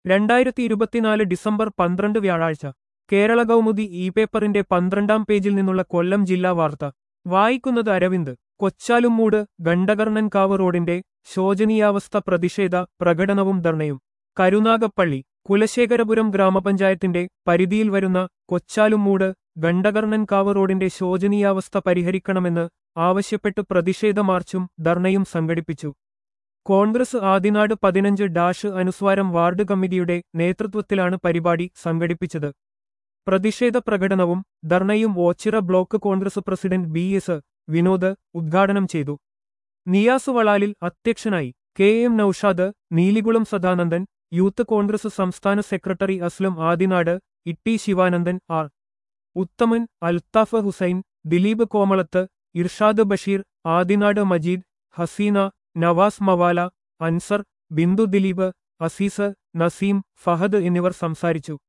രണ്ടായിരത്തി ഇരുപത്തിനാല് ഡിസംബർ പന്ത്രണ്ട് വ്യാഴാഴ്ച കേരള കൗമുദി ഇ പേപ്പറിന്റെ പന്ത്രണ്ടാം പേജിൽ നിന്നുള്ള കൊല്ലം ജില്ലാ വാർത്ത വായിക്കുന്നത് അരവിന്ദ് കൊച്ചാലുംമൂട് ഗണ്ഡകർണൻകാവ് റോഡിന്റെ ശോചനീയാവസ്ഥ പ്രതിഷേധ പ്രകടനവും ധർണയും കരുനാഗപ്പള്ളി കുലശേഖരപുരം ഗ്രാമപഞ്ചായത്തിന്റെ പരിധിയിൽ വരുന്ന കൊച്ചാലുംമൂട് ഗണ്ഡകർണൻകാവ് റോഡിന്റെ ശോചനീയാവസ്ഥ പരിഹരിക്കണമെന്ന് ആവശ്യപ്പെട്ട് പ്രതിഷേധ മാർച്ചും ധർണയും സംഘടിപ്പിച്ചു കോൺഗ്രസ് ആദിനാട് പതിനഞ്ച് ഡാഷ് അനുസ്വാരം വാർഡ് കമ്മിറ്റിയുടെ നേതൃത്വത്തിലാണ് പരിപാടി സംഘടിപ്പിച്ചത് പ്രതിഷേധ പ്രകടനവും ധർണയും Ochira block Congress president B S Vinod ഉദ്ഘാടനം ചെയ്തു നിയാസ് വളാലിൽ അധ്യക്ഷനായി K M Noushad Neelikulam Sadanandan youth Congress സംസ്ഥാന സെക്രട്ടറി അസ്ലം ആദിനാട് ഇട്ടി ശിവാനന്ദൻ ആർ ഉത്തമൻ അൽത്താഫ് ഹുസൈൻ ദിലീപ് കോമളത്ത് ഇർഷാദ് ബഷീർ ആദിനാട് മജീദ് ഹസീന നവാസ് മവാല അൻസർ ബിന്ദു ദിലീപ് അസീസ് നസീം ഫഹദ് എന്നിവർ സംസാരിച്ചു